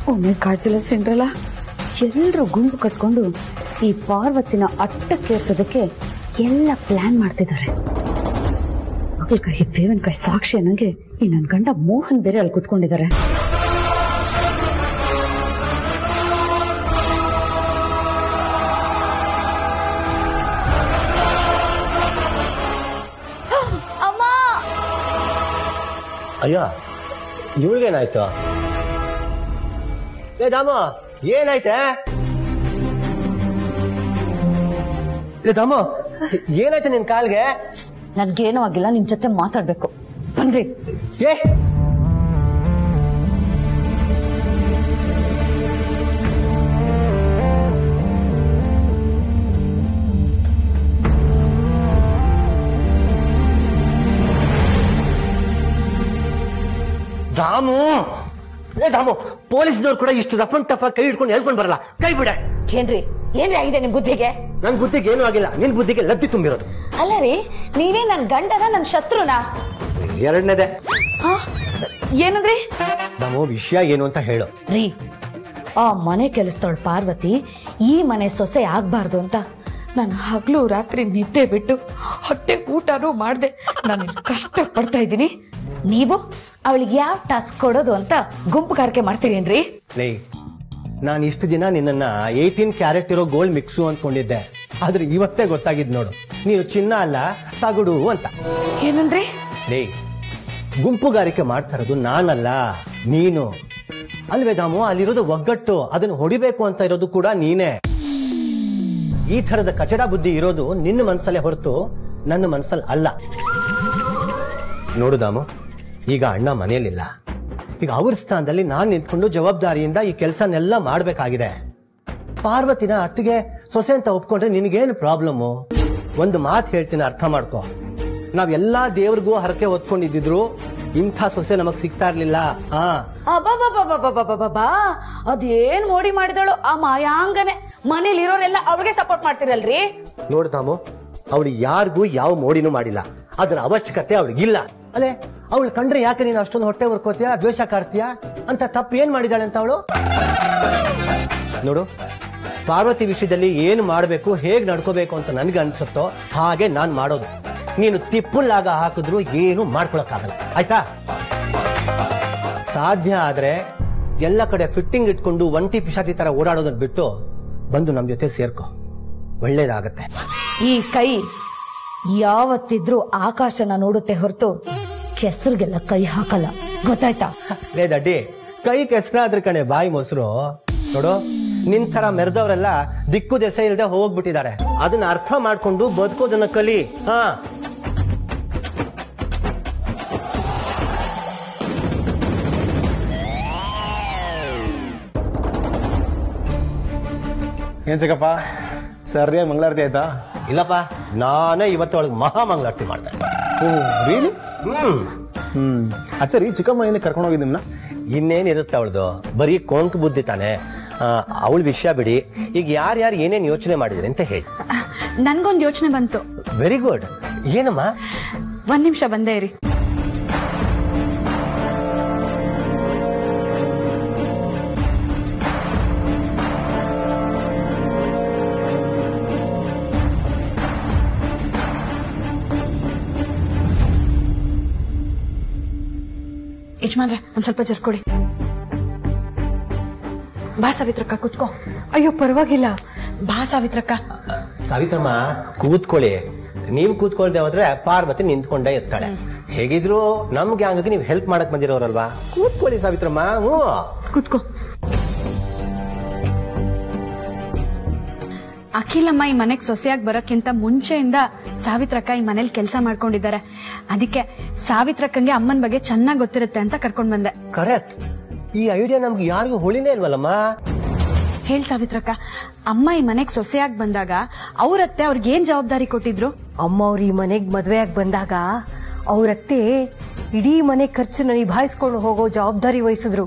ಒಮ್ಮೆ ಕಾಡ್ಸಿಲ್ಲ ಸಿಂಡ್ರಲ್ಲ ಎಲ್ಲರೂ ಗುಂಪು ಕಟ್ಕೊಂಡು ಈ ಪಾರ್ವತಿನ ಅಟ್ಟಕ್ಕೇರ್ಸೋದಕ್ಕೆ ಎಲ್ಲ ಪ್ಲಾನ್ ಮಾಡ್ತಿದ್ದಾರೆ ಮಗಳಕಾಯಿ ಬೇವನ್ಕಾಯಿ ಸಾಕ್ಷಿ ಅನ್ನಂಗೆ ಈ ನನ್ ಗಂಡ ಮೋಹನ್ ಬೇರೆ ಅಲ್ಲಿ ಕುತ್ಕೊಂಡಿದ್ದಾರೆ ಅಮ್ಮ ಅಯ್ಯೋ ಇವಳಿಗೇನಾಯ್ತು ಏ ದಾಮ ಏನಾಯ್ತೆ ಏ ದಾಮ ಏನಾಯ್ತು ನಿನ್ ಕಾಲ್ಗೆ ನನ್ಗೇನೂ ಆಗಿಲ್ಲ ನಿಮ್ ಜೊತೆ ಮಾತಾಡ್ಬೇಕು ಬನ್ರಿ ಏ ದಾಮು ಏ ದಾಮು ಪೊಲೀಸ್ನವ್ರು ಕೂಡ ಇಷ್ಟು ರಫ್ ಅಂಡ್ ಟಫ್ ಕೈ ಹಿಡ್ಕೊಂಡು ಹೇಳ್ಕೊಂಡು ಬರಲ್ಲ ಕೈ ಬಿಡ ಏನ್ರಿ ಏನ್ರಿ ಆಗಿದೆ ನಿಮ್ ಬುದ್ಧಿಗೆ ನನ್ ಬುದ್ಧಿಗೆ ಏನೂ ಆಗಿಲ್ಲ ನಿನ್ ಬುದ್ಧಿಗೆ ಲದ್ದಿ ತುಂಬಿರೋದು ಅಲ್ಲ ರೀ ನೀವೇ ನನ್ ಗಂಡನ ನನ್ ಶತ್ರುನಾ ಎರಡನೇದೆ ಹಾ? ಏನಂದ್ರಿ ದಾಮು ವಿಷಯ ಏನು ಅಂತ ಹೇಳು ರೀ ಆ ಮನೆ ಕೆಲಸದವಳು ಪಾರ್ವತಿ ಈ ಮನೆ ಸೊಸೆ ಆಗ್ಬಾರ್ದು ಅಂತ ನಾನು ಹಗ್ಲು ರಾತ್ರಿ ನಿದ್ದೆ ಬಿಟ್ಟು ಹೊಟ್ಟೆ ಊಟನೂ ಮಾಡ್ದೆ ನಾನು ಇಲ್ಲಿ ಕಷ್ಟ ಪಡ್ತಾ ಇದ್ದೀನಿ ನೀವು ಅವಳಿಗೆ ಯಾವ ಟಾಸ್ಕ್ ಕೊಡೋದು ಅಂತ ಗುಂಪುಗಾರಿಕೆ ಮಾಡ್ತೀರೇನ್ರಿ ಲೇ ನಾನು ಇಷ್ಟು ದಿನ ನಿನ್ನನ್ನ ಏಯ್ಟೀನ್ ಕ್ಯಾರೆಟ್ ಇರೋ ಗೋಲ್ಡ್ ಮಿಕ್ಸು ಅಂದ್ಕೊಂಡಿದ್ದೆ ಆದ್ರೆ ಇವತ್ತೇ ಗೊತ್ತಾಗಿದ್ ನೋಡು ನೀನು ಚಿನ್ನ ಅಲ್ಲ ತಗುಡು ಅಂತ ಏನಂದ್ರಿ ಲೇ ಗುಂಪುಗಾರಿಕೆ ಮಾಡ್ತಾ ಇರೋದು ನಾನಲ್ಲ ನೀನು ಅಲ್ವೇ ದಾಮು ಅಲ್ಲಿರೋದು ಒಗ್ಗಟ್ಟು ಅದನ್ನು ಹೊಡಿಬೇಕು ಅಂತ ಇರೋದು ಕೂಡ ನೀನೇ ಈ ತರದ ಕಚಡ ಬುದ್ಧಿ ಇರೋದು ನಿನ್ನ ಮನಸ್ಸಲ್ಲೇ ಹೊರತು ನನ್ನ ಮನಸ್ಸಲ್ಲಿ ಅಲ್ಲ ನೋಡು ದಾಮು ಈಗ ಅಣ್ಣ ಮನೆಯಲ್ಲಿಲ್ಲ ಈಗ ಅವ್ರ ಸ್ಥಾನದಲ್ಲಿ ನಾನ್ ನಿಂತ್ಕೊಂಡು ಜವಾಬ್ದಾರಿಯಿಂದ ಈ ಕೆಲಸನೆಲ್ಲ ಮಾಡ್ಬೇಕಾಗಿದೆ ಪಾರ್ವತಿನ ಅತ್ತಿಗೆ ಸೊಸೆ ಅಂತ ಒಪ್ಕೊಂಡ್ರೆ ನಿನಗೇನು ಪ್ರಾಬ್ಲಮ್ಮು ಒಂದು ಮಾತು ಹೇಳ್ತೀನಿ ಅರ್ಥ ಮಾಡ್ಕೋ ನಾವೆಲ್ಲಾ ದೇವ್ರಿಗೂ ಹರಕೆ ಹೊತ್ಕೊಂಡಿದ್ರು ಇಂಥ ಸೊಸೆ ನಮಗ್ ಸಿಗ್ತಾ ಇರ್ಲಿಲ್ಲ ಆ ಅಬ್ಬಬ್ಬಬ್ಬಬ್ಬಬ್ಬಬ್ಬಬ್ಬಾ ಅದೇನ್ ಮೋಡಿ ಮಾಡಿದಳು ಆ ಮಾಯಾಂಗನೆ ಮನೇಲಿ ಇರೋರೆಲ್ಲ ಅವ್ರಿಗೆ ಸಪೋರ್ಟ್ ಮಾಡ್ತಿರಲ್ರಿ ನೋಡ್ತಾಮು ಅವಳು ಯಾರಿಗೂ ಯಾವ ಮೋಡಿನೂ ಮಾಡಿಲ್ಲ ಅದರ ಅವಶ್ಯಕತೆ ಅವಳಿಗಿಲ್ಲ ಅಲ್ಲೇ ಅವಳು ಕಂಡ್ರೆ ಯಾಕೆ ನೀನು ಅಷ್ಟೊಂದು ಹೊಟ್ಟೆ ಹೊರ್ಕೋತೀಯ ದ್ವೇಷ ಕಾಡ್ತೀಯ ಅಂತ ತಪ್ಪು ಏನ್ ಮಾಡಿದಾಳೆ ಅಂತ ಅವಳು ನೋಡು ಪಾರ್ವತಿ ವಿಷಯದಲ್ಲಿ ಏನು ಮಾಡಬೇಕು ಹೇಗ್ ನಡ್ಕೋಬೇಕು ಅಂತ ನನ್ಗೆ ಅನ್ಸುತ್ತೋ ಹಾಗೆ ನಾನ್ ಮಾಡೋದು ನೀನು ತಿಪ್ಪುಲ್ಲಾಗ ಹಾಕಿದ್ರು ಏನು ಮಾಡ್ಕೊಳಕ್ಕಾಗಲ್ಲ ಆಯ್ತಾ ಸಾಧ್ಯ ಆದ್ರೆ ಎಲ್ಲ ಕಡೆ ಫಿಟ್ಟಿಂಗ್ ಇಟ್ಕೊಂಡು ಒಂಟಿ ಪಿಶಾಚಿ ತರ ಓಡಾಡೋದನ್ನ ಬಿಟ್ಟು ಬಂದು ನಮ್ ಜೊತೆ ಸೇರ್ಕೊ ಒಳ್ಳೇದಾಗತ್ತೆ ಈ ಕೈ ಯಾವತ್ತಿದ್ರೂ ಆಕಾಶನ ನೋಡುತ್ತೆ ಹೊರತು ಕೆಸರಿಗೆಲ್ಲ ಕೈ ಹಾಕಲ್ಲ ಗೊತ್ತಾಯ್ತಾ ಲೇ ದಡ್ಡಿ ಕೈ ಕೆಸರಾದ್ರ ಕಣೆ ಬಾಯಿ ಮೊಸರು ನೋಡು ನಿನ್ ತರ ಮೆರೆದವರೆಲ್ಲ ದಿಕ್ಕು ದೆಸೆ ಇಲ್ಲದೆ ಹೋಗ್ಬಿಟ್ಟಿದ್ದಾರೆ ಅದನ್ನ ಅರ್ಥ ಮಾಡ್ಕೊಂಡು ಬದುಕೋದನ್ನ ಕಲಿ ಹಾ ಏನ್ ಚಿಕ್ಕಪ್ಪ ಸರಿಯಾಗಿ ಮಂಗಳಾರತಿ ಆಯ್ತಾ ಇಲ್ಲಪ್ಪ ನಾನೇ ಇವತ್ತು ಒಳಗೆ ಮಹಾ ಮಂಗಳಾರತಿ ಮಾಡ್ದೆ ಓ ರೀಲಿ ಹ್ಮ್ ಹ್ಮ್ ಅಚ್ಚರಿ ಚಿಕ್ಕಮ್ಮ ಏನೇ ಕರ್ಕೊಂಡು ಹೋಗಿದ್ದು ನಿಮ್ನ ಇನ್ನೇನಿರುತ್ತೆ ಅವಳದು ಬರೀ ಕೊಂಕ್ ಬುದ್ಧಿ ತಾನೆ ಅವಳ ವಿಷಯ ಬಿಡಿ ಈಗ ಯಾರ್ಯಾರು ಏನೇನ್ ಯೋಚನೆ ಮಾಡಿದ್ರಿ ಅಂತ ಹೇಳಿ ನನ್ಗೊಂದ್ ಯೋಚನೆ ಬಂತು ವೆರಿ ಗುಡ್ ಏನಮ್ಮ ಒಂದ್ ನಿಮಿಷ ಬಂದೇ ಇರಿ ಯಜಮಾನ್ರೆ ಒಂದ್ ಸ್ವಲ್ಪ ಜರ್ಕೊಡಿ ಬಾ ಸಾವಿತ್ರಕ್ಕ ಕುತ್ಕೋ ಅಯ್ಯೋ ಪರವಾಗಿಲ್ಲ ಬಾ ಸಾವಿತ್ರಕ್ಕ ಸಾವಿತ್ರಮ್ಮ ಕೂತ್ಕೊಳ್ಳಿ ನೀವು ಕೂತ್ಕೊಳ್ದೆ ಹೋದ್ರೆ ಪಾರ್ವತಿ ನಿಂತ್ಕೊಂಡೇ ಇರ್ತಾಳೆ ಹೇಗಿದ್ರು ನಮ್ ಗ್ಯಾಂಗ್ಗೆ ನೀವು ಹೆಲ್ಪ್ ಮಾಡಕ್ ಬಂದಿರೋರಲ್ವಾ ಕೂತ್ಕೊಳ್ಳಿ ಸಾವಿತ್ರಮ್ಮ ಹ್ಞೂ ಕುತ್ಕೋ ಅಖಿಲಮ್ಮ ಈ ಮನೆಗ್ ಸೊಸೆಯಾಗಿ ಬರೋಕ್ಕಿಂತ ಮುಂಚೆಯಿಂದ ಸಾವಿತ್ರಕ್ಕ ಈ ಮನೇಲಿ ಕೆಲಸ ಮಾಡ್ಕೊಂಡಿದ್ದಾರೆ ಅದಕ್ಕೆ ಸಾವಿತ್ರಕ್ಕಂಗೆ ಅಮ್ಮನ ಬಗ್ಗೆ ಚೆನ್ನಾಗಿ ಗೊತ್ತಿರುತ್ತೆ ಅಂತ ಕರ್ಕೊಂಡ್ ಬಂದೆ ಕರೆಕ್ಟ್ ಈ ಐಡಿಯಾ ನಮ್ಗೆ ಯಾರಿಗೂ ಹೊಳಿನೇ ಇಲ್ವಲ್ಲಮ್ಮ ಹೇಳ್ ಸಾವಿತ್ರಕ್ಕ ಅಮ್ಮ ಈ ಮನೆಗ್ ಸೊಸೆಯಾಗಿ ಬಂದಾಗ ಅವ್ರತ್ತೆ ಅವ್ರಿಗೆ ಏನ್ ಜವಾಬ್ದಾರಿ ಕೊಟ್ಟಿದ್ರು ಅಮ್ಮ ಅವ್ರು ಈ ಮನೆಗ್ ಮದ್ವೆಯಾಗಿ ಬಂದಾಗ ಅವ್ರತ್ತೆ ಇಡೀ ಮನೆ ಖರ್ಚನ್ನ ನಿಭಾಯಿಸ್ಕೊಂಡು ಹೋಗೋ ಜವಾಬ್ದಾರಿ ವಹಿಸಿದ್ರು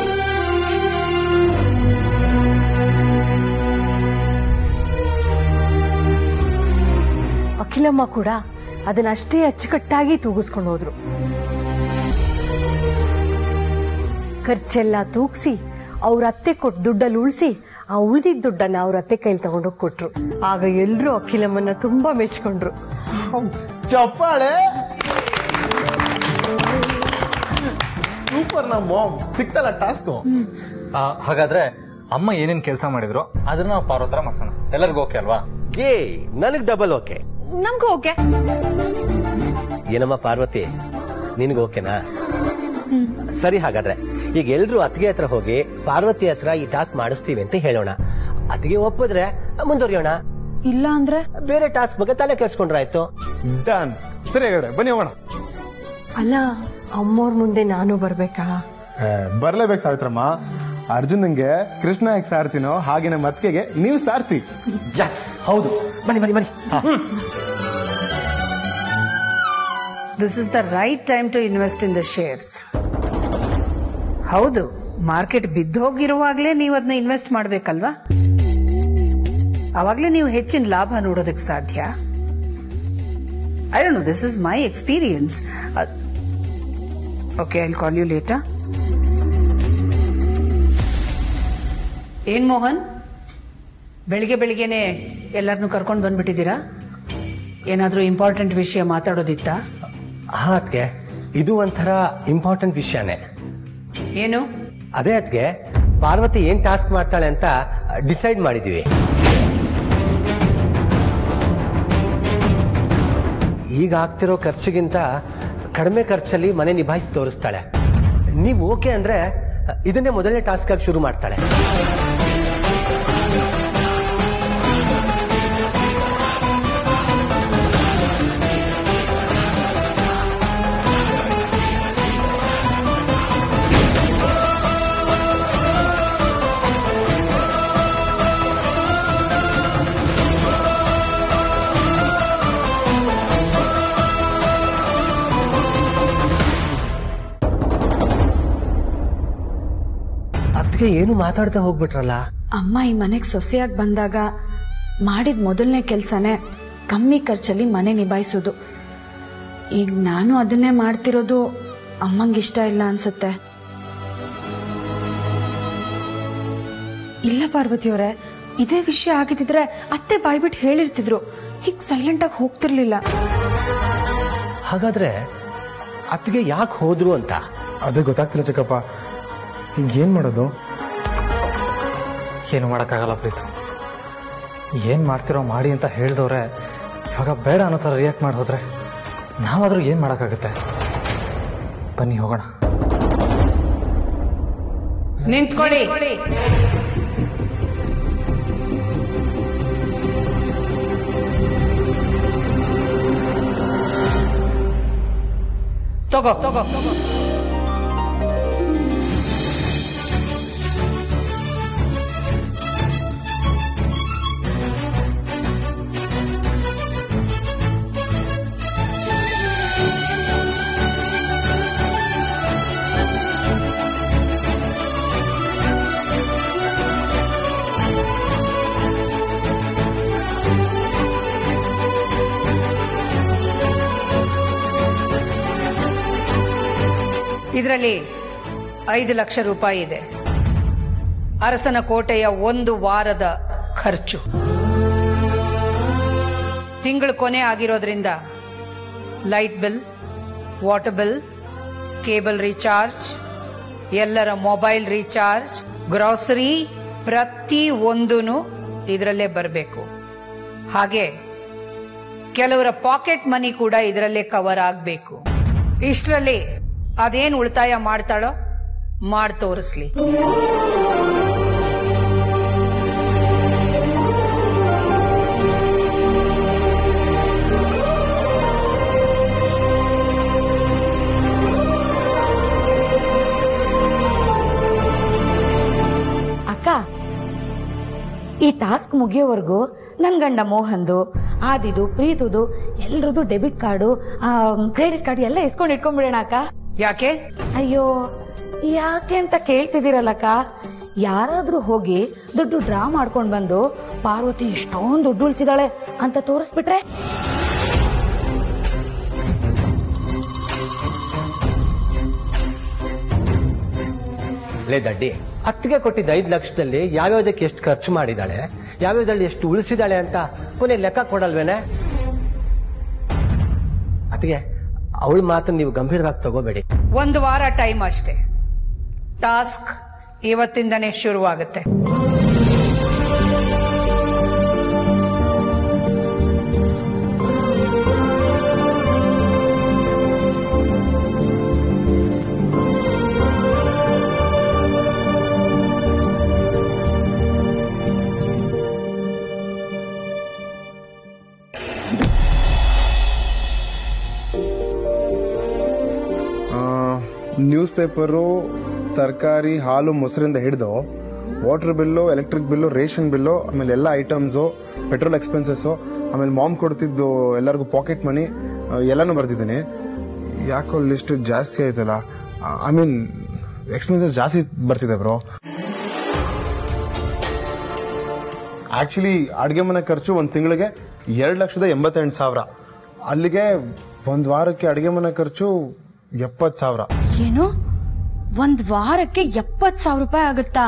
ಅಖಿಲಮ್ಮ ಕೂಡ ಅದನ್ನ ಅಷ್ಟೇ ಅಚ್ಚುಕಟ್ಟಾಗಿ ತೂಗಿಸ್ಕೊಂಡು ಹೋದ್ರು ಖರ್ಚೆಲ್ಲ ತೂಗಿಸಿ ಅವ್ರ ಅತ್ತೆ ಕೊಟ್ಟು ದುಡ್ಡಲ್ಲಿ ಉಳಿಸಿ ಆ ಉಳಿದಿದ್ದ ದುಡ್ಡನ್ನ ಅವ್ರ ಅತ್ತೆ ಕೈಲಿ ತಗೊಂಡೋಗಿ ಕೊಟ್ರು ಆಗ ಎಲ್ರೂ ಅಖಿಲಮ್ಮನ್ನ ತುಂಬಾ ಮೆಚ್ಕೊಂಡ್ರು ಚಪ್ಪಾಳೆ ಸೂಪರ್ ನಮ್ಮ ಮಾಮ್ ಸಿಕ್ತಲ್ಲ ಟಾಸ್ಕ್ ಆ, ಹಾಗಾದ್ರೆ ಅಮ್ಮ ಏನೇನ್ ಕೆಲಸ ಮಾಡಿದ್ರು ಅದನ್ನ ನಾವು ಪಾರ್ವತ್ರ ಮಾಡ್ಸೋಣ ಎಲ್ಲರಿಗೂ ಓಕೆ ಅಲ್ವಾ ಏ ನನಗ್ ಡಬಲ್ ಓಕೆ ನಮ್ಗೂ ಓಕೆ ಏನಮ್ಮ ಪಾರ್ವತಿ ನಿನಗೆ ಓಕೆನಾ ಸರಿ ಹಾಗಾದ್ರೆ ಈಗ ಎಲ್ರು ಅತ್ತಿಗೆ ಹತ್ರ ಹೋಗಿ ಪಾರ್ವತಿ ಹತ್ರ ಈ ಟಾಸ್ಕ್ ಮಾಡಿಸ್ತೀವಿ ಅಂತ ಹೇಳೋಣ ಅತ್ತಿಗೆ ಒಪ್ಪಿದ್ರೆ ಮುಂದುವರಿಯೋಣ ಇಲ್ಲ ಅಂದ್ರೆ ಬೇರೆ ಟಾಸ್ಕ್ ಬಗ್ಗೆ ತಲೆ ಕೆಡ್ಸ್ಕೊಂಡ್ರಾಯ್ತು ಡನ್ ಸರಿ ಹಾಗಾದ್ರೆ ಬನ್ನಿ ಹೋಗೋಣ ಅಲ್ಲ ಅಮ್ಮೋರ್ ಮುಂದೆ ನಾನು ಬರ್ಬೇಕಾ ಏ, ಬರ್ಲೇಬೇಕು ಸಾವಿತ್ರಮ್ಮ ಅರ್ಜುನ್ಗೆ ಕೃಷ್ಣ ಹೇಗೆ ಸಾರ್ತಿನೋ ಹಾಗೆ ನಮ್ಮ ಅತ್ತಿಗೆಗೆ ನೀವು ಸಾರ್ತಿ ಯಸ್ ಹೌದು ಬನ್ನಿ ಬನ್ನಿ ಬನ್ನಿ this is the right time to invest in the shares ಹೌದು ಮಾರ್ಕೆಟ್ ಬಿದ್ದೋಗಿರುವಾಗಲೇ ನೀವು ಅದನ್ನ ಇನ್ವೆಸ್ಟ್ ಮಾಡಬೇಕಲ್ವಾ ಅವಾಗಲೇ ನೀವು ಹೆಚ್ಚಿನ ಲಾಭ ನೋಡೋದಕ್ಕೆ ಸಾಧ್ಯ I don't know this is my experience okay I call you ಲೇಟಾ ಏನ್ ಮೋಹನ್ ಬೆಳಿಗ್ಗೆ ಬೆಳಿಗ್ಗೆನೆ ಎಲ್ಲರನ್ನೂ ಕರ್ಕೊಂಡು ಬಂದ್ಬಿಟ್ಟಿದ್ದೀರಾ ಏನಾದ್ರೂ ಇಂಪಾರ್ಟೆಂಟ್ ವಿಷಯ ಮಾತಾಡೋದಿತ್ತಾ ಹಾ ಅದ್ಕೆ ಇದು ಒಂಥರ ಇಂಪಾರ್ಟೆಂಟ್ ವಿಷಯನೇ ಏನು ಅದೇ ಅದ್ಗೆ ಪಾರ್ವತಿ ಏನ್ ಟಾಸ್ಕ್ ಮಾಡ್ತಾಳೆ ಅಂತ ಡಿಸೈಡ್ ಮಾಡಿದೀವಿ ಈಗ ಆಗ್ತಿರೋ ಖರ್ಚಿಗಿಂತ ಕಡಿಮೆ ಖರ್ಚಲ್ಲಿ ಮನೆ ನಿಭಾಯಿಸಿ ತೋರಿಸ್ತಾಳೆ ನೀವು ಓಕೆ ಅಂದ್ರೆ ಇದನ್ನೇ ಮೊದಲನೇ ಟಾಸ್ಕ್ ಆಗಿ ಶುರು ಮಾಡ್ತಾಳೆ ಅದಕ್ಕೆ ಏನು ಮಾತಾಡ್ತಾ ಹೋಗ್ಬಿಟ್ರಲ್ಲ ಅಮ್ಮ ಈ ಮನೆಗ್ ಸೊಸೆಯಾಗಿ ಬಂದಾಗ ಮಾಡಿದ ಮೊದಲನೇ ಕೆಲ್ಸನೇ ಕಮ್ಮಿ ಖರ್ಚಲ್ಲಿ ಮನೆ ನಿಭಾಯಿಸೋದು ಈಗ ನಾನು ಅದನ್ನೇ ಮಾಡ್ತಿರೋದು ಅಮ್ಮಂಗೆ ಇಷ್ಟ ಇಲ್ಲ ಅನ್ಸುತ್ತೆ ಇಲ್ಲ ಪಾರ್ವತಿಯವರೇ ಇದೇ ವಿಷಯ ಆಗಿದ್ರೆ ಅತ್ತೆ ಬಾಯ್ಬಿಟ್ಟು ಹೇಳಿರ್ತಿದ್ರು ಹೀಗ್ ಸೈಲೆಂಟ್ ಆಗಿ ಹೋಗ್ತಿರ್ಲಿಲ್ಲ ಹಾಗಾದ್ರೆ ಅತ್ತಿಗೆ ಯಾಕೆ ಹೋದ್ರು ಅಂತ ಅದೇ ಗೊತ್ತಾಗ್ತಿಲ್ಲ ಚಿಕ್ಕಪ್ಪ ಈಗ ಏನ್ ಮಾಡೋದು ಏನು ಮಾಡಕ್ಕಾಗಲ್ಲ ಪ್ರೀತು ಏನ್ ಮಾಡ್ತಿರೋ ಮಾಡಿ ಅಂತ ಹೇಳ್ದವ್ರೆ ಇವಾಗ ಬೇಡ ಅನ್ನೋ ಥರ ರಿಯಾಕ್ಟ್ ಮಾಡಿ ಹೋದ್ರೆ ನಾವಾದ್ರೂ ಏನ್ ಮಾಡಕ್ಕಾಗತ್ತೆ ಬನ್ನಿ ಹೋಗೋಣ ನಿಂತ್ಕೊಳ್ಳಿ ತಗೋ ತಗೋ ಇದರಲ್ಲಿ ಐದು ಲಕ್ಷ ರೂಪಾಯಿ ಇದೆ ಅರಸನ ಕೋಟೆಯ ಒಂದು ವಾರದ ಖರ್ಚು ತಿಂಗಳ ಕೊನೆ ಆಗಿರೋದ್ರಿಂದ light bill water bill cable recharge ಎಲ್ಲರ ಮೊಬೈಲ್ ರೀಚಾರ್ಜ್ ಗ್ರಾಸರಿ ಪ್ರತಿ ಒಂದೂ ಇದರಲ್ಲೇ ಬರಬೇಕು ಹಾಗೆ ಕೆಲವರ ಪಾಕೆಟ್ ಮನಿ ಕೂಡ ಇದರಲ್ಲೇ ಕವರ್ ಆಗಬೇಕು ಇಷ್ಟರಲ್ಲಿ ಅದೇನ್ ಉಳಿತಾಯ ಮಾಡ್ತಾಳೋ ಮಾಡಿ ತೋರಿಸ್ಲಿ ಅಕ್ಕ ಈ ಟಾಸ್ಕ್ ಮುಗಿಯೋವರೆಗೂ ನನ್ ಗಂಡ ಮೋಹನ್ದು ಆದಿದು ಪ್ರೀತುದು ಎಲ್ರದ್ದು ಡೆಬಿಟ್ ಕಾರ್ಡು ಕ್ರೆಡಿಟ್ ಕಾರ್ಡ್ ಎಲ್ಲ ಇಸ್ಕೊಂಡು ಇಟ್ಕೊಂಡ್ಬಿಡೋಣ ಅಕ್ಕ ಯಾಕೆ ಅಯ್ಯೋ ಯಾಕೆ ಅಂತ ಕೇಳ್ತಿದ್ದೀರಲ್ಲಕ್ಕ ಯಾರಾದ್ರೂ ಹೋಗಿ ದುಡ್ಡು ಡ್ರಾ ಮಾಡ್ಕೊಂಡ್ ಬಂದು ಪಾರ್ವತಿ ಇಷ್ಟೊಂದು ದುಡ್ಡು ಉಳಿಸಿದಾಳೆ ಅಂತ ತೋರಿಸ್ಬಿಟ್ರೆ ಲೇ ದಡ್ಡಿ ಹತ್ತಿಗೆ ಕೊಟ್ಟಿದ್ದ ಐದು ಲಕ್ಷದಲ್ಲಿ ಯಾವ್ಯಾವ್ದಕ್ಕೆ ಎಷ್ಟು ಖರ್ಚು ಮಾಡಿದಾಳೆ ಯಾವ್ಯಾವ್ದ್ರಲ್ಲಿ ಎಷ್ಟು ಉಳಿಸಿದಾಳೆ ಅಂತ ಕೊನೆ ಲೆಕ್ಕ ಕೊಡಲ್ವೇನೆ ಅತ್ತಿಗೆ ಅವಳ ಮಾತನ್ನ ನೀವು ಗಂಭೀರವಾಗಿ ತಗೋಬೇಡಿ ಒಂದು ವಾರ ಟೈಮ್ ಅಷ್ಟೇ ಟಾಸ್ಕ್ ಇವತ್ತಿಂದನೇ ಶುರುವಾಗುತ್ತೆ ನ್ಯೂಸ್ ಪೇಪರು ತರಕಾರಿ ಹಾಲು ಮೊಸರಿಂದ ಹಿಡಿದು water bill electric bill ration bill ಆಮೇಲೆ ಎಲ್ಲ ಐಟಮ್ಸು ಪೆಟ್ರೋಲ್ ಎಕ್ಸ್ಪೆನ್ಸಸ್ಸು ಆಮೇಲೆ ಮಾಮ್ ಕೊಡ್ತಿದ್ದು ಎಲ್ಲರಿಗೂ ಪಾಕೆಟ್ ಮನಿ ಎಲ್ಲಾನು ಬರ್ತಿದ್ದೀನಿ ಯಾಕೋ ಲಿಸ್ಟ್ ಜಾಸ್ತಿ ಆಯ್ತಲ್ಲ ಐ ಮೀನ್ ಎಕ್ಸ್ಪೆನ್ಸಸ್ ಜಾಸ್ತಿ ಬರ್ತಿದೆ ಬ್ರೋ ಆಕ್ಚುಲಿ ಅಡುಗೆ ಮನೆ ಖರ್ಚು ಒಂದು ತಿಂಗಳಿಗೆ ಎರಡು ಲಕ್ಷದ ಎಂಬತ್ತೆಂಟು ಸಾವಿರ ಅಲ್ಲಿಗೆ ಒಂದು ವಾರಕ್ಕೆ ಅಡುಗೆ ಮನೆ ಖರ್ಚು ಎಪ್ಪತ್ತು ಸಾವಿರ ಏನು ಒಂದ್ ವಾರಕ್ಕೆ ಎಪ್ಪತ್ ಸಾವಿರ ರೂಪಾಯಿ ಆಗುತ್ತಾ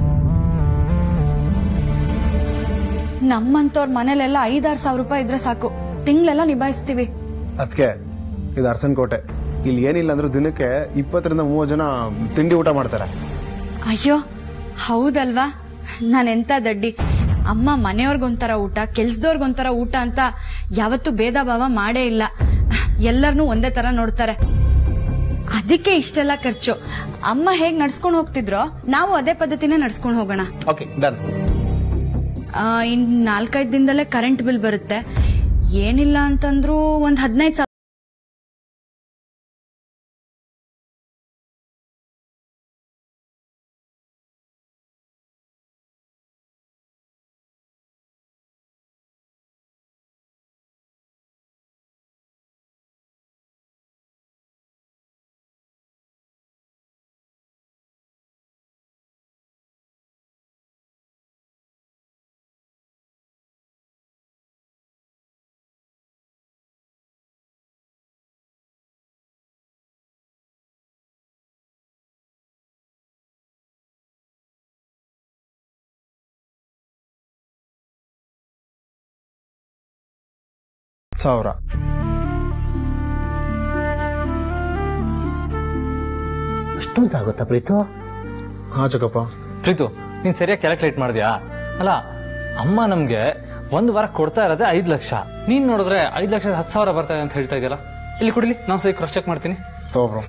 ನಮ್ಮಂತವ್ರ ಮನೇಲೆಲ್ಲ ಐದಾರು ಸಾವಿರ ರೂಪಾಯಿ ಇದ್ರೆ ಸಾಕು ತಿಂಗಳೆಲ್ಲ ನಿಭಾಯಿಸ್ತೀವಿ ಅದಕ್ಕೆ ಇದು ಅರ್ಸನ್ ಕೋಟೆ ಇಲ್ಲಿ ಏನಿಲ್ಲ ಅಂದ್ರೆ ದಿನಕ್ಕೆ ಇಪ್ಪತ್ತರಿಂದ ಮೂವತ್ತು ಜನ ತಿಂಡಿ ಊಟ ಮಾಡ್ತಾರೆ ಅಯ್ಯೋ ಹೌದಲ್ವಾ ನಾನೆಂತ ದಡ್ಡಿ ಅಮ್ಮ ಮನೆಯವ್ರಿಗೊಂಥರ ಊಟ ಕೆಲ್ಸದವ್ರಿಗೊಂಥರ ಊಟ ಅಂತ ಯಾವತ್ತೂ ಭೇದ ಭಾವ ಮಾಡೇ ಇಲ್ಲ ಎಲ್ಲರನ್ನೂ ಒಂದೇ ತರ ನೋಡ್ತಾರೆ ಅದಕ್ಕೆ ಇಷ್ಟೆಲ್ಲ ಖರ್ಚು ಅಮ್ಮ ಹೇಗ್ ನಡ್ಸ್ಕೊಂಡು ಹೋಗ್ತಿದ್ರೋ ನಾವು ಅದೇ ಪದ್ಧತಿನೇ ನಡ್ಸ್ಕೊಂಡು ಹೋಗೋಣ ಓಕೆ ಡನ್ ಆ, ಇನ್ ನಾಲ್ಕೈದು ದಿನದಲ್ಲೇ ಕರೆಂಟ್ ಬಿಲ್ ಬರುತ್ತೆ ಏನಿಲ್ಲ ಅಂತಂದ್ರೂ ಒಂದ್ ಹದಿನೈದು ಸಾವಿರ ಸಾವಿರ ಅಷ್ಟೊಂದು ಆಗುತ್ತಾ ಪ್ರೀತು ಹಾ ಚಕಪ್ಪ ಪ್ರೀತು ನೀನ್ ಸರಿಯಾಗಿ ಕ್ಯಾಲ್ಕುಲೇಟ್ ಮಾಡಿದ್ಯಾ ಅಲ್ಲ ಅಮ್ಮ ನಮ್ಗೆ ಒಂದ್ ವಾರ ಕೊಡ್ತಾ ಇರೋದೇ ಐದ್ ಲಕ್ಷ ನೀನ್ ನೋಡಿದ್ರೆ ಐದ್ ಲಕ್ಷದ ಹತ್ತು ಸಾವಿರ ಬರ್ತಾ ಇದೆ ಅಂತ ಹೇಳ್ತಾ ಇದೆಯಲ್ಲ ಇಲ್ಲಿ ಕುಡಿಲಿ ನಾವು ಸರಿ ಕ್ರಾಸ್ ಚೆಕ್ ಮಾಡ್ತೀನಿ ತಗೋಬ್ರೋ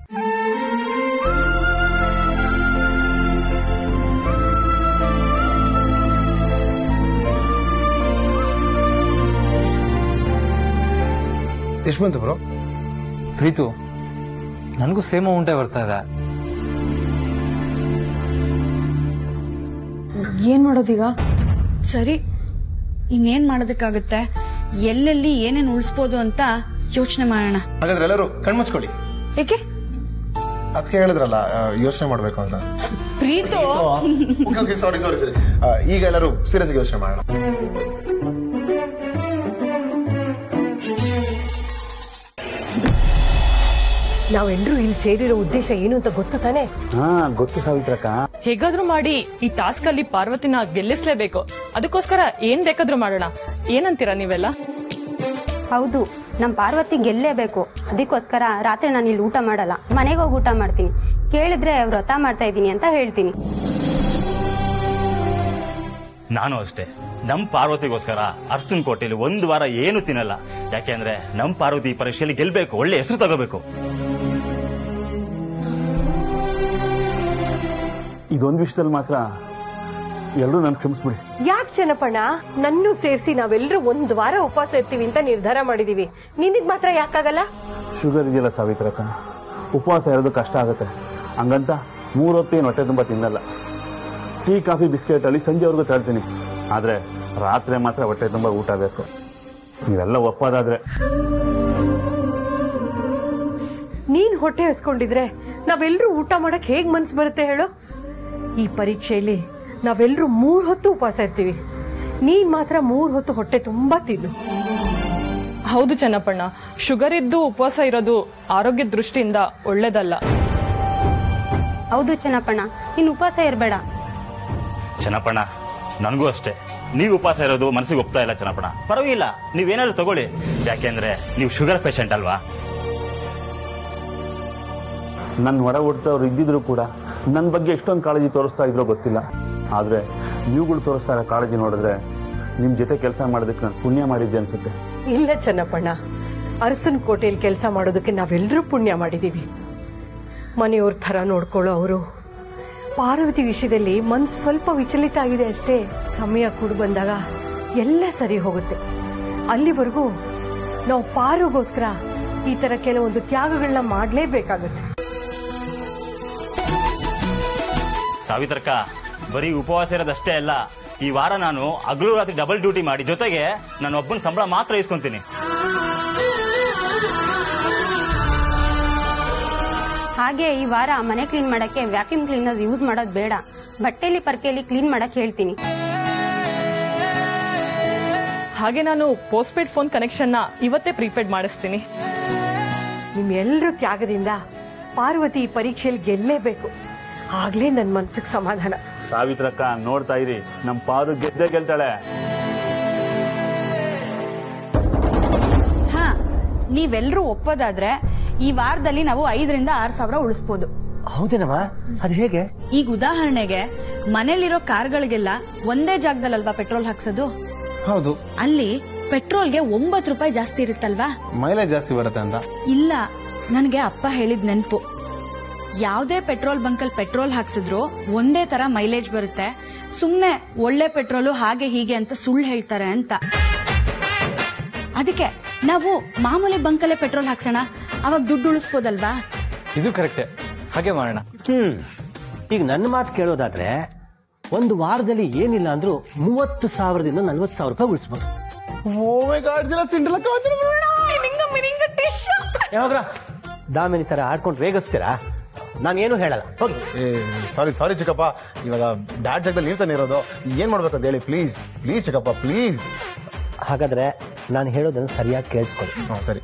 ಎಷ್ಟು ಬಂತು ಬ್ರೋ ಪ್ರೀತು ನನಗೂ ಸೇಮ್ ಅಮೌಂಟೇ ಬರ್ತಾ ಇದೆ ಏನ್ ಮಾಡೋದೀಗ ಸರಿ ಇನ್ನೇನ್ ಮಾಡೋದಕ್ಕಾಗುತ್ತೆ ಎಲ್ಲೆಲ್ಲಿ ಏನೇನ್ ಉಳಿಸ್ಬೋದು ಅಂತ ಯೋಚನೆ ಮಾಡೋಣ ಹಾಗಾದ್ರೆ ಎಲ್ಲರೂ ಕಣ್ಮುಚ್ಕೊಳ್ಳಿ ಏಕೆ ಅದಕ್ಕೆ ಹೇಳಿದ್ರಲ್ಲ ಯೋಚನೆ ಮಾಡ್ಬೇಕು ಅಂತ ಪ್ರೀತು ಓಕೆ ಸಾರಿ ಸಾರಿ ಸರಿ ಈಗ ಎಲ್ಲರೂ ಸೀರಿಯಸ್ ಯೋಚನೆ ಮಾಡೋಣ ನಾವೆಲ್ಲರೂ ಇಲ್ಲಿ ಸೇರಿರೋ ಉದ್ದೇಶ ಏನು ಅಂತ ಗೊತ್ತು ತಾನೆ ಹಾ ಗೊತ್ತು ಸಾವಿತ್ರಕ್ಕ ಹೇಗಾದ್ರೂ ಮಾಡಿ ಈ ಟಾಸ್ಕ್ ಅಲ್ಲಿ ಪಾರ್ವತಿನ ಗೆಲ್ಲಿಸ್ಲೇಬೇಕು ಅದಕ್ಕೋಸ್ಕರ ಏನ್ ಬೇಕಾದ್ರೂ ಮಾಡೋಣ ಏನಂತೀರಾ ನೀವೆಲ್ಲ ಹೌದು ನಮ್ ಪಾರ್ವತಿ ಗೆಲ್ಲೇಬೇಕು ಅದಕ್ಕೋಸ್ಕರ ರಾತ್ರಿ ನಾನು ಇಲ್ಲಿ ಊಟ ಮಾಡಲ್ಲ ಮನೆಗೆ ಹೋಗಿ ಊಟ ಮಾಡ್ತೀನಿ ಕೇಳಿದ್ರೆ ವ್ರತ ಮಾಡ್ತಾ ಇದ್ದೀನಿ ಅಂತ ಹೇಳ್ತೀನಿ ನಾನು ಅಷ್ಟೇ ನಮ್ ಪಾರ್ವತಿಗೋಸ್ಕರ ಅರ್ಜುನ್ ಕೋಟೆಯಲ್ಲಿ ಒಂದು ವಾರ ಏನು ತಿನ್ನಲ್ಲ ಯಾಕೆಂದ್ರೆ ನಮ್ ಪಾರ್ವತಿ ಈ ಪರೀಕ್ಷೆಯಲ್ಲಿ ಗೆಲ್ಬೇಕು ಒಳ್ಳೆ ಹೆಸರು ತಗೋಬೇಕು ಇದೊಂದು ವಿಷಯದಲ್ಲಿ ಮಾತ್ರ ಎಲ್ಲರೂ ನನ್ ಕ್ಷಮಿಸ್ಬಿಡಿ ಯಾಕೆ ಚೆನ್ನಪ್ಪಣ್ಣ ನನ್ನೂ ಸೇರಿಸಿ ನಾವೆಲ್ಲರೂ ಒಂದ್ ವಾರ ಉಪವಾಸ ಇರ್ತೀವಿ ಅಂತ ನಿರ್ಧಾರ ಮಾಡಿದೀವಿ ನಿನಗ್ ಮಾತ್ರ ಯಾಕಾಗಲ್ಲ ಶುಗರ್ ಇದೆಯಲ್ಲ ಸಾವಿತ್ರಕ್ಕ ಉಪವಾಸ ಇರೋದು ಕಷ್ಟ ಆಗುತ್ತೆ ಹಂಗಂತ ಮೂರೊತ್ತೇನು ಹೊಟ್ಟೆ ತುಂಬಾ ತಿನ್ನಲ್ಲ ಟೀ ಕಾಫಿ ಬಿಸ್ಕೆಟ್ ಅಲ್ಲಿ ಸಂಜೆವರೆಗೂ ತಳ್ತೀನಿ ಆದ್ರೆ ರಾತ್ರಿ ಮಾತ್ರ ಹೊಟ್ಟೆ ತುಂಬಾ ಊಟ ಬೇಕು ನೀವೆಲ್ಲ ಒಪ್ಪೋದಾದ್ರೆ ನೀನ್ ಹೊಟ್ಟೆ ಹಸ್ಕೊಂಡಿದ್ರೆ ನಾವೆಲ್ಲರೂ ಊಟ ಮಾಡಕ್ ಹೇಗ್ ಮನ್ಸ್ ಬರುತ್ತೆ ಹೇಳು ಈ ಪರೀಕ್ಷೆಯಲ್ಲಿ ನಾವೆಲ್ಲರೂ ಮೂರ್ ಹೊತ್ತು ಉಪವಾಸ ಇರ್ತೀವಿ ನೀನ್ ಮಾತ್ರ ಮೂರ್ ಹೊತ್ತು ಹೊಟ್ಟೆ ತುಂಬಾ ತಿನ್ನು ಹೌದು ಚೆನ್ನಪ್ಪಣ್ಣ ಶುಗರ್ ಇದ್ದು ಉಪವಾಸ ಇರೋದು ಆರೋಗ್ಯ ದೃಷ್ಟಿಯಿಂದ ಒಳ್ಳೇದಲ್ಲ ಹೌದು ಚೆನ್ನಪ್ಪಣ್ಣ ನೀನ್ ಉಪವಾಸ ಇರಬೇಡ ಚೆನ್ನಪ್ಪಣ್ಣ ನನಗೂ ಅಷ್ಟೇ ನೀವು ಉಪವಾಸ ಇರೋದು ಮನಸ್ಸಿಗೆ ಒಪ್ತಾ ಇಲ್ಲ ಚೆನ್ನಪ್ಪಣ್ಣ ಪರವಾಗಿಲ್ಲ ನೀವೇನಾದ್ರು ತಗೊಳ್ಳಿ ಯಾಕೆಂದ್ರೆ ನೀವು ಶುಗರ್ ಪೇಷಂಟ್ ಅಲ್ವಾ ನನ್ನ ಹೊರ ಹುಟ್ಟಿದವ್ರು ಇದ್ದಿದ್ರು ಕೂಡ ನನ್ನ ಬಗ್ಗೆ ಎಷ್ಟೊಂದು ಕಾಳಜಿ ತೋರಿಸ್ತಾ ಇದ್ರೋ ಗೊತ್ತಿಲ್ಲ ಆದ್ರೆ ನೀವುಗಳು ತೋರಿಸ್ತಾ ಇರೋ ಕಾಳಜಿ ನೋಡಿದ್ರೆ ನಿಮ್ ಜೊತೆ ಕೆಲಸ ಮಾಡೋದಕ್ಕೆ ನಾನು ಪುಣ್ಯ ಮಾಡಿದ್ದೆ ಅನ್ಸುತ್ತೆ ಇಲ್ಲ ಚೆನ್ನಪ್ಪಣ್ಣ ಅರಸನ್ ಕೋಟೆಯಲ್ಲಿ ಕೆಲಸ ಮಾಡೋದಕ್ಕೆ ನಾವೆಲ್ಲರೂ ಪುಣ್ಯ ಮಾಡಿದೀವಿ ಮನೆಯವ್ರ ಥರ ನೋಡ್ಕೊಳ್ಳೋ ಅವರು ಪಾರ್ವತಿ ವಿಷಯದಲ್ಲಿ ಮನ್ಸು ಸ್ವಲ್ಪ ವಿಚಲಿತ ಆಗಿದೆ ಅಷ್ಟೇ ಸಮಯ ಕೂಡಿ ಬಂದಾಗ ಎಲ್ಲ ಸರಿ ಹೋಗುತ್ತೆ ಅಲ್ಲಿವರೆಗೂ ನಾವು ಪಾರುಗೋಸ್ಕರ ಈ ತರ ಕೆಲವೊಂದು ತ್ಯಾಗಗಳನ್ನ ಮಾಡಲೇಬೇಕಾಗುತ್ತೆ ಸಾವಿತ್ರಕ್ಕ ಬರೀ ಉಪವಾಸ ಇರೋದಷ್ಟೇ ಅಲ್ಲ ಈ ವಾರ ನಾನು ಹಗಲು ರಾತ್ರಿ ಡಬಲ್ ಡ್ಯೂಟಿ ಮಾಡಿ ಜೊತೆಗೆ ನಾನು ಒಬ್ಬನ ಸಂಬಳ ಮಾತ್ರ ಇಸ್ಕೊಂತೀನಿ ಹಾಗೆ ಈ ವಾರ ಮನೆ ಕ್ಲೀನ್ ಮಾಡಕ್ಕೆ ವ್ಯಾಕ್ಯೂಮ್ ಕ್ಲೀನರ್ ಯೂಸ್ ಮಾಡೋದು ಬೇಡ ಬಟ್ಟೆಲಿ ಪರ್ಕೆಲಿ ಕ್ಲೀನ್ ಮಾಡಕ್ ಹೇಳ್ತೀನಿ ಹಾಗೆ ನಾನು ಪೋಸ್ಟ್ ಪೇಡ್ ಫೋನ್ ಕನೆಕ್ಷನ್ ನ ಇವತ್ತೇ ಪ್ರೀಪೇಡ್ ಮಾಡಿಸ್ತೀನಿ ನಿಮ್ಮೆಲ್ಲರ ತ್ಯಾಗದಿಂದ ಪಾರ್ವತಿ ಈ ಪರೀಕ್ಷೆಯಲ್ಲಿ ಗೆಲ್ಲೇಬೇಕು ಆಗ್ಲೇ ನನ್ನ ಮನ್ಸಿಗೆ ಸಮಾಧಾನ ಸಾವಿತ್ರಕ್ಕ ನೋಡ್ತಾ ಇರಿ ನಮ್ ಪಾರು ಗೆದ್ದೆ ಗೆಲ್ತಾಳೆ ಹಾ ನೀವೆಲ್ಲರೂ ಒಪ್ಪೋದಾದ್ರೆ ಈ ವಾರದಲ್ಲಿ ನಾವು ಐದರಿಂದ ಆರ್ ಸಾವಿರ ಉಳಿಸ್ಬೋದು ಹೌದೇನಮ್ಮ ಅದು ಹೇಗೆ ಈಗ ಉದಾಹರಣೆಗೆ ಮನೇಲಿರೋ ಕಾರ್ಗಳಿಗೆಲ್ಲ ಒಂದೇ ಜಾಗದಲ್ಲಲ್ವಾ ಪೆಟ್ರೋಲ್ ಹಾಕ್ಸೋದು ಹೌದು ಅಲ್ಲಿ ಪೆಟ್ರೋಲ್ಗೆ ಒಂಬತ್ತು ರೂಪಾಯಿ ಜಾಸ್ತಿ ಇರುತ್ತಲ್ವಾ ಮೈಲೇಜ್ ಜಾಸ್ತಿ ಬರುತ್ತೆ ಅಂತ ಇಲ್ಲ ನನಗೆ ಅಪ್ಪ ಹೇಳಿದ್ ನೆನ್ಪು ಯಾವ್ದೇ ಪೆಟ್ರೋಲ್ ಬಂಕಲ್ ಪೆಟ್ರೋಲ್ ಹಾಕ್ಸಿದ್ರು ಒಂದೇ ತರ ಮೈಲೇಜ್ ಬರುತ್ತೆ ಸುಮ್ನೆ ಒಳ್ಳೆ ಪೆಟ್ರೋಲು ಹಾಗೆ ಹೀಗೆ ಅಂತ ಸುಳ್ಳು ಹೇಳ್ತಾರೆ ಅಂತ ಅದಕ್ಕೆ ನಾವು ಮಾಮೂಲಿ ಬಂಕಲ್ಲೇ ಪೆಟ್ರೋಲ್ ಹಾಕ್ಸೋಣ ಅವಾಗ ದುಡ್ಡು ಉಳಿಸ್ಬೋದಲ್ವಾ ಇದು ಕರೆಕ್ಟೇ ಹಾಗೆ ಮಾಡೋಣ ಹ್ಮ್ ಈಗ ನನ್ನ ಮಾತು ಕೇಳೋದಾದ್ರೆ ಒಂದು ವಾರದಲ್ಲಿ ಏನಿಲ್ಲ ಅಂದ್ರೂ ಮೂವತ್ತು ಸಾವಿರದಿಂದ ನಲ್ವತ್ತು ಸಾವಿರ ರೂಪಾಯಿ ಉಳಿಸ್ಬೋದು ಯಾವಾಗ ದಾಮಿನಿ ತರ ಆಡ್ಕೊಂಡು ರೇಗಿಸ್ತೀರಾ ನಾನೇನು ಹೇಳಲ್ಲ ಹೋಗಿ ಸಾರಿ ಸಾರಿ ಚಿಕ್ಕಪ್ಪ ಇವಾಗ ಡ್ಯಾಡ್ ಜಾಗದಲ್ಲಿ ನೀವು ತಾನೇ ಇರೋದು ಏನ್ ಮಾಡ್ಬೇಕು ಅಂತ ಹೇಳಿ ಪ್ಲೀಸ್ ಪ್ಲೀಸ್ ಚಿಕ್ಕಪ್ಪ ಪ್ಲೀಸ್ ಹಾಗಾದ್ರೆ ನಾನು ಹೇಳೋದನ್ನು ಸರಿಯಾಗಿ ಕೇಳಿಸ್ಕೊಳ್ಳಿ ಹಾ ಸರಿ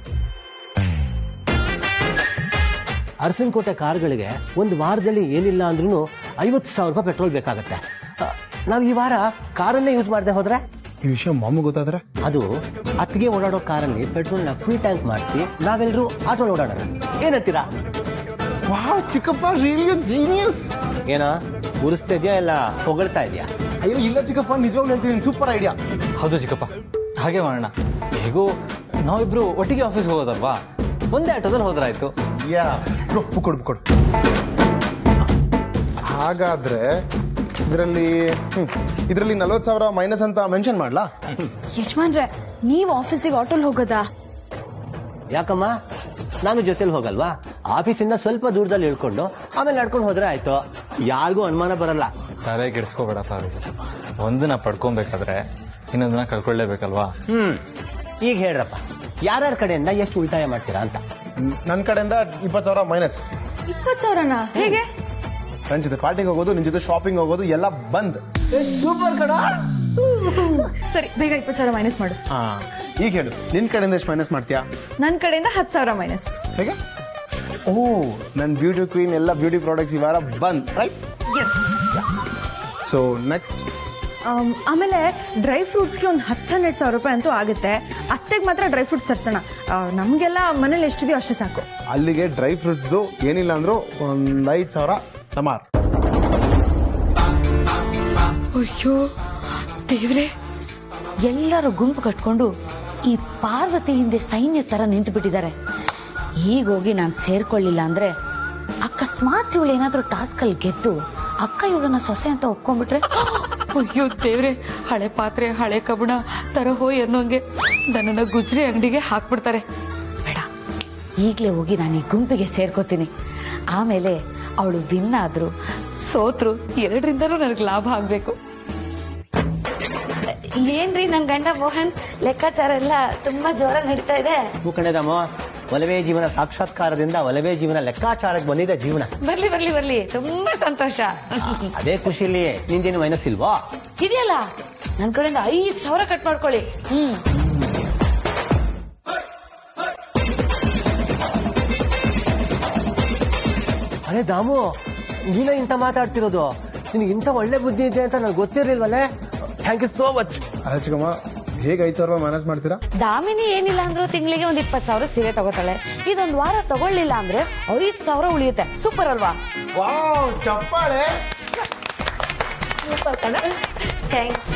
ಅರಸನಕೋಟೆ ಕಾರ್ಗಳಿಗೆ ಒಂದು ವಾರದಲ್ಲಿ ಏನಿಲ್ಲ ಅಂದ್ರೂ ಐವತ್ತು ಸಾವಿರ ರೂಪಾಯಿ ಪೆಟ್ರೋಲ್ ಬೇಕಾಗತ್ತೆ ಆ, ನಾವು ಈ ವಾರ ಕಾರನ್ನೇ ಯೂಸ್ ಮಾಡದೆ ಹೋದ್ರೆ ಈ ವಿಷಯ ಮಾಮೂ ಗೊತ್ತಾದ್ರೆ ಅದು ಅತ್ತಿಗೆ ಓಡಾಡೋ ಕಾರಲ್ಲಿ ಪೆಟ್ರೋಲ್ನ ಫುಲ್ ಟ್ಯಾಂಕ್ ಮಾಡಿಸಿ ನಾವೆಲ್ಲರೂ ಆಟೋ ಓಡಾಡೋಣ ಏನಂತೀರಾ ವಾವ್ ಚಿಕ್ಕಪ್ಪ ರಿಯಲಿ ಜೀನಿಯಸ್ ಏನೋ ಉರಿಸ್ತಾ ಇದೆಯಾ ಇಲ್ಲ ಹೊಗಳ್ತಾ ಇದೆಯಾ ಅಯ್ಯೋ ಇಲ್ಲ ಚಿಕ್ಕಪ್ಪ ನಿಜವಾಗ್ಲೂ ಹೇಳ್ತೀನಿ ಸೂಪರ್ ಐಡಿಯಾ ಹೌದು ಚಿಕ್ಕಪ್ಪ ಹಾಗೆ ಮಾಡೋಣ ಹೇಗೂ ನಾವಿಬ್ರು ಒಟ್ಟಿಗೆ ಆಫೀಸ್ಗೆ ಹೋಗೋದಲ್ವಾ ಒಂದೇ ಆಟೋದಲ್ಲಿ ಹೋದ್ರಾಯ್ತು ಯಾ ಕೊಡು ಕೊಡು ಕೊಡು ಹಾಗಾದ್ರೆ ಇದರಲ್ಲಿ ಇದರಲ್ಲಿ ನಲ್ವತ್ತು ಸಾವಿರ ಮೈನಸ್ ಅಂತ ಮೆನ್ಷನ್ ಮಾಡ್ಲಾ ಯಜಮಾನ್ರೆ ನೀವು ಆಫೀಸಿಗೆ ಆಟೋಲ್ ಹೋಗೋದಾ ಯಾಕಮ್ಮ ನಾನು ಜೊತೆಲಿ ಹೋಗಲ್ವಾ ಆಫೀಸಿಂದ ಸ್ವಲ್ಪ ದೂರದಲ್ಲಿ ಇಳ್ಕೊಂಡು ಆಮೇಲೆ ನಡ್ಕೊಂಡು ಹೋದ್ರೆ ಆಯ್ತು ಯಾರಿಗೂ ಅನುಮಾನ ಬರಲ್ಲ ತಲೆ ಕೆಡಿಸ್ಕೋಬೇಡ ಸಾರಿ ಒಂದನ್ನ ಪಡ್ಕೊಬೇಕಾದ್ರೆ ಇನ್ನೊಂದನ್ನ ಕಳ್ಕೊಳ್ಳೇಬೇಕಲ್ವಾ ಹ್ಮ್ ಈಗ ಹೇಳ್ರಪ್ಪ ಯಾರ್ಯಾರ ಕಡೆಯಿಂದ ಎಷ್ಟು ಉಳಿತಾಯ ಮಾಡ್ತೀರಾ ಅಂತ ನನ್ನ ಕಡೆಯಿಂದ ಇಪ್ಪತ್ತು ಸಾವಿರ ಮೈನಸ್ ಇಪ್ಪತ್ತು ಸಾವಿರನಾ ಹೇಗೆ ಫ್ರೆಂಡ್ಸ್ ಜೊತೆ ಪಾರ್ಟಿಗೆ ಹೋಗೋದು ನಿನ್ ಜೊತೆ ಶಾಪಿಂಗ್ ಹೋಗೋದು ಎಲ್ಲ ಬಂದ್ ಸೂಪರ್ ಕಡ ಸರಿ ಬೇಗ ಇಪ್ಪತ್ತು ಸಾವಿರ ಮೈನಸ್ ಮಾಡು ಹಾ ಈಗ ಹೇಳು ನಿನ್ ಕಡೆಯಿಂದ ಎಷ್ಟು ಮೈನಸ್ ಮಾಡ್ತೀಯಾ ನನ್ನ ಕಡೆಯಿಂದ ಹತ್ತು ಸಾವಿರ ಮೈನಸ್ ಹೇಗೆ ಓ ನನ್ನ ಬ್ಯೂಟಿ ಕ್ವೀನ್ ಎಲ್ಲ ಬ್ಯೂಟಿ ಪ್ರಾಡಕ್ಟ್ಸ್ ಈ ವಾರ ಬಂದ್ ರೈಟ್ ಸೊ ನೆಕ್ಸ್ಟ್ ಆಮ್, ಆಮೇಲೆ ಡ್ರೈ ಫ್ರೂಟ್ಸ್ಗೆ ಒಂದು ಹತ್ತು ಹನ್ನೆರಡು ಸಾವಿರ ರೂಪಾಯಿ ಅಂತೂ ಆಗುತ್ತೆ ಅತ್ತೆಗೆ ಮಾತ್ರ ಡ್ರೈ ಫ್ರೂಟ್ಸ್ ತರ್ಸೋಣ ಆ, ನಮ್ಗೆಲ್ಲ ಮನೇಲಿ ಎಷ್ಟಿದೆಯೋ ಅಷ್ಟೇ ಸಾಕು ಅಲ್ಲಿಗೆ ಡ್ರೈ ಫ್ರೂಟ್ಸ್ದು ಏನಿಲ್ಲ ಅಂದ್ರೂ ಒಂದ್ ಐದು ಸಾವಿರ ಟಮಾರ್ ಅಯ್ಯೋ ದೇವ್ರೆ ಎಲ್ಲರೂ ಗುಂಪು ಕಟ್ಕೊಂಡು ಈ ಪಾರ್ವತಿ ಹಿಂದೆ ಸೈನ್ಯ ತರ ನಿಂತು ಬಿಟ್ಟಿದ್ದಾರೆ ಹೀಗೋಗಿ ನಾನು ಸೇರ್ಕೊಳ್ಳಿಲ್ಲ ಅಂದ್ರೆ ಅಕಸ್ಮಾತ್ ಇವಳು ಏನಾದ್ರೂ ಟಾಸ್ಕ್ ಅಲ್ಲಿ ಗೆದ್ದು ಅಕ್ಕ ಇವಳನ್ನ ಸೊಸೆ ಅಂತ ಒಪ್ಕೊಂಡ್ಬಿಟ್ರೆ ಅಯ್ಯೋ ದೇವ್ರೆ ಹಳೆ ಪಾತ್ರೆ ಹಳೆ ಕಬ್ಬಣ ತರಹೋ ಅನ್ನೋಂಗೆ ನನ್ನನ್ನ ಗುಜ್ರಿ ಅಂಗಡಿಗೆ ಹಾಕ್ಬಿಡ್ತಾರೆ ಬೇಡ ಈಗಲೇ ಹೋಗಿ ನಾನು ಈ ಗುಂಪಿಗೆ ಸೇರ್ಕೋತೀನಿ ಆಮೇಲೆ ಅವಳು ವಿನ್ ಆದ್ರು ಸೋತ್ರು ಎರಡರಿಂದಲೂ ನನಗೆ ಲಾಭ ಆಗ್ಬೇಕು ಏನ್ರಿ ನನ್ ಗಂಡ ಮೋಹನ್ ಲೆಕ್ಕಾಚಾರ ಎಲ್ಲ ತುಂಬಾ ಜೋರಾಗಿ ನಡೀತಾ ಇದೆ ಕಣೆದಮ್ಮ ಒಲವೇ ಜೀವನ ಸಾಕ್ಷಾತ್ಕಾರದಿಂದ ಒಲವೇ ಜೀವನ ಲೆಕ್ಕಾಚಾರಕ್ಕೆ ಬಂದಿದೆ ಜೀವನ ಬರ್ಲಿ ಬರ್ಲಿ ಬರ್ಲಿ ತುಂಬಾ ಸಂತೋಷ ಅದೇ ಖುಷಿಲಿ ನಿಂದೇನು ಮೈನಸ್ ಇಲ್ವಾ ಇದೆಯಲ್ಲ ನನ್ ಕಡೆಯಿಂದ ಐದ್ ಸಾವಿರ ಕಟ್ ಮಾಡ್ಕೊಳ್ಳಿ ಹ್ಮ್ ಅರೆ ದಾಮು ನೀನ ಇಂಥ ಮಾತಾಡ್ತಿರೋದು ನಿನಗೆ ಇಂಥ ಒಳ್ಳೆ ಬುದ್ಧಿ ಇದೆ ಅಂತ ನನಗೆ ಗೊತ್ತಿರ್ಲಿಲ್ವಲ್ಲೇ ಥ್ಯಾಂಕ್ ಯು ಸೋ ಮಚ್ ಅಲ್ಲ ಚಿಕ್ಕಮ್ಮ ಹೇಗೆ ಐದು ಸಾವಿರ ಮ್ಯಾನೇಜ್ ಮಾಡ್ತೀರಾ ದಾಮಿನಿ ಏನಿಲ್ಲ ಅಂದ್ರೂ ತಿಂಗಳಿಗೆ ಒಂದ್ ಇಪ್ಪತ್ ಸಾವಿರ ಸೀರೆ ತಗೋತಾಳೆ ಇದೊಂದ್ ವಾರ ತಗೊಳ್ಳಿಲ್ಲ ಅಂದ್ರೆ ಐದ್ ಸಾವಿರ ಉಳಿಯುತ್ತೆ ಸೂಪರ್ ಅಲ್ವಾ ವಾವ್ ಚಪ್ಪಾಳೆ ಥ್ಯಾಂಕ್ಸ್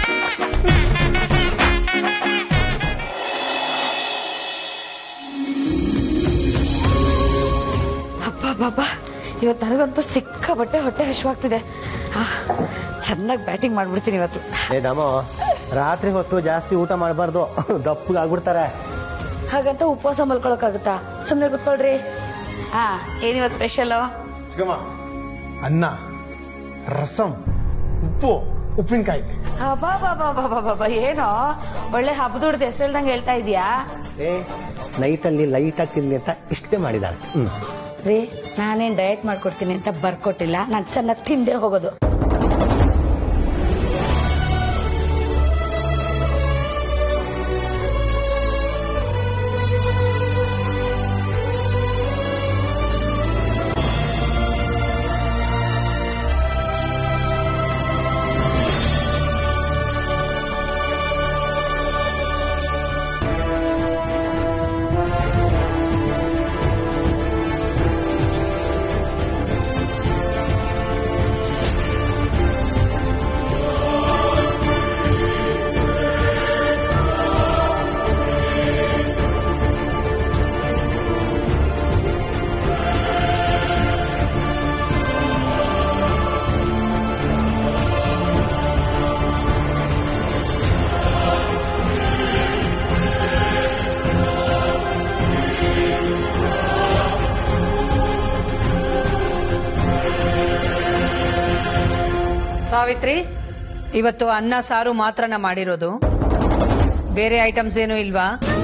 ಅಪ್ಪ ಬಾಬಾ ಇವತ್ತು ನನಗಂತೂ ಸಿಕ್ಕಾಬಟ್ಟೆ ಹೊಟ್ಟೆ ಹಶ್ವಾಗ್ತಿದೆ ಚೆನ್ನಾಗಿ ಬ್ಯಾಟಿಂಗ್ ಮಾಡ್ಬಿಡ್ತೀನಿ ಇವತ್ತು ಏ ದಮೋ ರಾತ್ರಿ ಹೊತ್ತು ಜಾಸ್ತಿ ಊಟ ಮಾಡಬಾರ್ದು ದಪ್ಪಗಾಗ್ಬಿಡ್ತಾರೆ ಹಾಗಂತ ಉಪವಾಸ ಮಲ್ಕೊಳಕ್ಕಾಗುತ್ತಾ ಸುಮ್ನೆ ಕುತ್ಕೊಳ್ರಿ ಹಾ ಏನಿವತ್ತು ಸ್ಪೆಷಲ್ ಚಿಕ್ಕಮ್ಮ ಅನ್ನ ರಸಂ ಉಪ್ಪು ಉಪ್ಪಿನಕಾಯಿ ಬಾಬಾ ಏನೋ ಒಳ್ಳೆ ಹಬ್ಬದುಡ್ದು ಹೆಸರು ಹೇಳ್ದಂಗೆ ಹೇಳ್ತಾ ಇದೀಯಾ ಏ ನೈಟಲ್ಲಿ ಲೈಟ್ ಆಗಿ ತಿನ್ನಿ ಅಂತ ಇಷ್ಟೇ ಮಾಡಿದಾಳೆ ಹ್ಮ್ ರೀ ನಾನೇನ್ ಡಯಟ್ ಮಾಡ್ಕೊಡ್ತೀನಿ ಅಂತ ಬರ್ಕೊಟ್ಟಿಲ್ಲ ನಾನು ಚೆನ್ನಾಗಿ ತಿಂದೇ ಹೋಗೋದು ಸಾವಿತ್ರಿ ಇವತ್ತು ಅನ್ನ ಸಾರು ಮಾತ್ರನ ಮಾಡಿರೋದು ಬೇರೆ ಐಟಮ್ಸ್ ಏನು ಇಲ್ವಾ